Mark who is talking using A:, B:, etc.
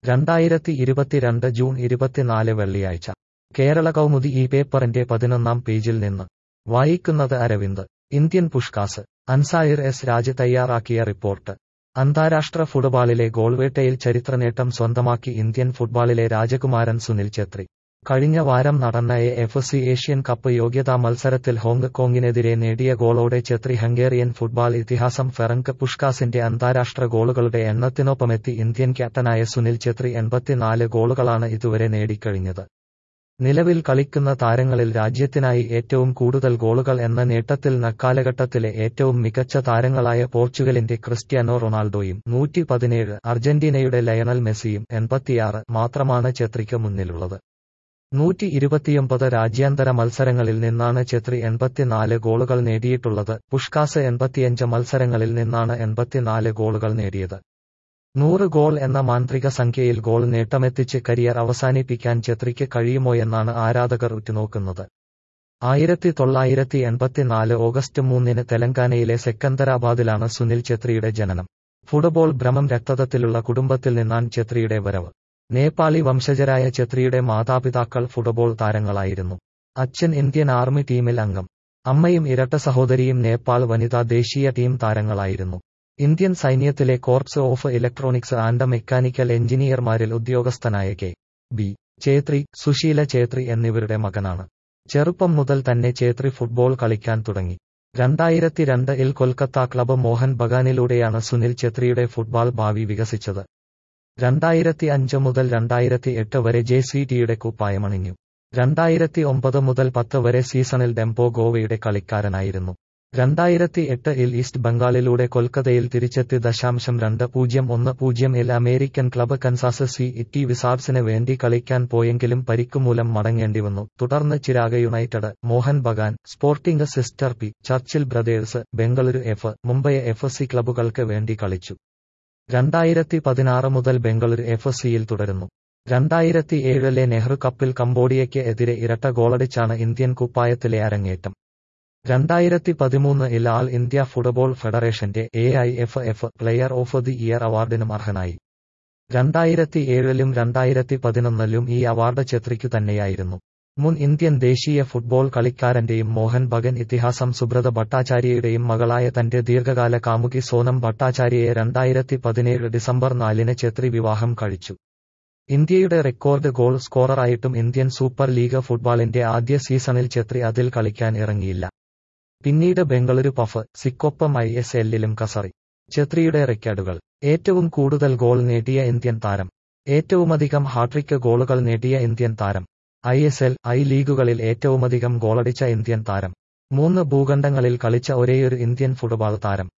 A: രണ്ടായിരത്തി ഇരുപത്തിരണ്ട് ജൂൺ ഇരുപത്തിനാല് വെള്ളിയാഴ്ച കേരള കൗമുദി ഈ പേപ്പറിന്റെ പതിനൊന്നാം പേജിൽ നിന്ന് വായിക്കുന്നത് Aravind Indian Puskas Ansair S Raj തയ്യാറാക്കിയ റിപ്പോർട്ട് അന്താരാഷ്ട്ര ഫുട്ബോളിലെ ഗോൾവേട്ടയിൽ ചരിത്രനേട്ടം സ്വന്തമാക്കി ഇന്ത്യൻ ഫുട്ബോളിലെ രാജകുമാരൻ സുനിൽ ഛത്രി കഴിഞ്ഞ വാരം നടന്ന A F C Asian Cup യോഗ്യതാ മത്സരത്തിൽ ഹോങ്കോങ്ങിനെതിരെ നേടിയ ഗോളോടെ ഛത്രി ഹംഗേറിയൻ ഫുട്ബോൾ ഇതിഹാസം ഫെറങ്ക് പുഷ്കാസിന്റെ അന്താരാഷ്ട്ര ഗോളുകളുടെ എണ്ണത്തിനൊപ്പമെത്തി ഇന്ത്യൻ ക്യാപ്റ്റനായ സുനിൽ ഛത്രി എൺപത്തിനാല് ഗോളുകളാണ് ഇതുവരെ നേടിക്കഴിഞ്ഞത് നിലവിൽ കളിക്കുന്ന താരങ്ങളിൽ രാജ്യത്തിനായി ഏറ്റവും കൂടുതൽ ഗോളുകൾ എന്ന നേട്ടത്തിൽ നക്കാലഘട്ടത്തിലെ ഏറ്റവും മികച്ച താരങ്ങളായ പോർച്ചുഗലിന്റെ ക്രിസ്ത്യാനോ റൊണാൾഡോയും നൂറ്റി പതിനേഴ് അർജന്റീനയുടെ ലയണൽ മെസ്സിയും എൺപത്തിയാറ് മാത്രമാണ് ഛത്രിക്ക് മുന്നിലുള്ളത് നൂറ്റി ഇരുപത്തിയൊമ്പത് രാജ്യാന്തര മത്സരങ്ങളിൽ നിന്നാണ് ഛത്രി എൺപത്തിനാല് ഗോളുകൾ നേടിയിട്ടുള്ളത് പുഷ്കാസ് എൺപത്തിയഞ്ച് മത്സരങ്ങളിൽ നിന്നാണ് എൺപത്തിനാല് ഗോളുകൾ നേടിയത് നൂറ് ഗോൾ എന്ന മാന്ത്രിക സംഖ്യയിൽ ഗോൾ നേട്ടമെത്തിച്ച് കരിയർ അവസാനിപ്പിക്കാൻ ഛത്രിക്ക് കഴിയുമോയെന്നാണ് ആരാധകർ ഉറ്റുനോക്കുന്നത് ആയിരത്തി തൊള്ളായിരത്തി എൺപത്തിനാല് ഓഗസ്റ്റ് മൂന്നിന് തെലങ്കാനയിലെ സെക്കന്ദരാബാദിലാണ് സുനിൽ ഛത്രിയുടെ ജനനം ഫുട്ബോൾ ഭ്രമം രക്തത്തിലുള്ള കുടുംബത്തിൽ നിന്നാണ് ഛത്രിയുടെ വരവ് നേപ്പാളി വംശജരായ ഛത്രിയുടെ മാതാപിതാക്കൾ ഫുട്ബോൾ താരങ്ങളായിരുന്നു അച്ഛൻ ഇന്ത്യൻ ആർമി ടീമിൽ അംഗം അമ്മയും ഇരട്ട സഹോദരിയും നേപ്പാൾ വനിതാ ദേശീയ ടീം താരങ്ങളായിരുന്നു ഇന്ത്യൻ സൈന്യത്തിലെ corps of electronics and mechanical എഞ്ചിനീയർമാരിൽ ഉദ്യോഗസ്ഥനായ കെ ബി ഛേത്രി സുശീല ഛേത്രി എന്നിവരുടെ മകനാണ് ചെറുപ്പം മുതൽ തന്നെ ഛേത്രി ഫുട്ബോൾ കളിക്കാൻ തുടങ്ങി രണ്ടായിരത്തി രണ്ട് ഇൽ കൊൽക്കത്ത ക്ലബ് മോഹൻ ബഗാനിലൂടെയാണ് സുനിൽ ഛത്രിയുടെ ഫുട്ബോൾ ഭാവി വികസിച്ചത് രണ്ടായിരത്തി അഞ്ച് മുതൽ രണ്ടായിരത്തി എട്ട് വരെ ജെ സി ടിയുടെ കുപ്പായമണിഞ്ഞു രണ്ടായിരത്തി ഒമ്പത് മുതൽ പത്ത് വരെ സീസണിൽ ഡെംപോ ഗോവയുടെ കളിക്കാരനായിരുന്നു രണ്ടായിരത്തി എട്ട് ഇൽ ഈസ്റ്റ് ബംഗാളിലൂടെ കൊൽക്കത്തയിൽ തിരിച്ചെത്തി ദശാംശം രണ്ട് പൂജ്യം ഒന്ന് പൂജ്യം ഇൽ American club Kansas city വിസാർഡ്സിന് വേണ്ടി കളിക്കാൻ പോയെങ്കിലും പരിക്കുമൂലം മടങ്ങേണ്ടി വന്നു തുടർന്ന് ചിരാഗ യുണൈറ്റഡ് മോഹൻ ബഗാൻ സ്പോർട്ടിംഗ് സിസ്റ്റർ പി Churchill Brothers Bengaluru F Mumbai F C ക്ലബുകൾക്ക് വേണ്ടി കളിച്ചു രണ്ടായിരത്തി പതിനാറ് മുതൽ ബംഗളൂരു എഫ് സിയിൽ തുടരുന്നു രണ്ടായിരത്തി ഏഴിലെ നെഹ്റു കപ്പിൽ കംബോഡിയയ്ക്ക് എതിരെ ഇരട്ട ഗോളടിച്ചാണ് ഇന്ത്യൻ കുപ്പായത്തിലെ അരങ്ങേറ്റം രണ്ടായിരത്തി പതിമൂന്ന് ഇൽ ആൾ ഇന്ത്യ ഫുട്ബോൾ ഫെഡറേഷന്റെ A I F F player of the year അവാർഡിനും അർഹനായി രണ്ടായിരത്തി ഏഴിലും രണ്ടായിരത്തി പതിനൊന്നിലും ഈ അവാർഡ് ഛത്രിക്കു തന്നെയായിരുന്നു മുൻ ഇന്ത്യൻ ദേശീയ ഫുട്ബോൾ കളിക്കാരന്റെയും മോഹൻ ബഗൻ ഇതിഹാസം സുബ്രത ഭട്ടാചാര്യയുടെയും മകളായ തന്റെ ദീർഘകാല കാമുകി സോനം ഭട്ടാചാര്യയെ രണ്ടായിരത്തി പതിനേഴ് ഡിസംബർ നാലിന് ഛത്രി വിവാഹം കഴിച്ചു ഇന്ത്യയുടെ റെക്കോർഡ് ഗോൾ സ്കോററായിട്ടും ഇന്ത്യൻ സൂപ്പർ ലീഗ് ഫുട്ബോളിന്റെ ആദ്യ സീസണിൽ ഛത്രി അതിൽ കളിക്കാൻ ഇറങ്ങിയില്ല പിന്നീട് ബംഗളൂരു പഫ് സിക്കൊപ്പം ഐ എസ് എല്ലിലും കസറി ഛത്രിയുടെ റെക്കോർഡുകൾ ഏറ്റവും കൂടുതൽ ഗോൾ നേടിയ ഇന്ത്യൻ താരം ഏറ്റവുമധികം ഹാട്രിക് ഗോളുകൾ നേടിയ ഇന്ത്യൻ താരം ഐ എസ് എൽ ഐ ലീഗുകളിൽ ഏറ്റവുമധികം ഗോളടിച്ച ഇന്ത്യൻ താരം മൂന്ന് ഭൂഖണ്ഡങ്ങളിൽ കളിച്ച ഒരേയൊരു ഇന്ത്യൻ ഫുട്ബോൾ താരം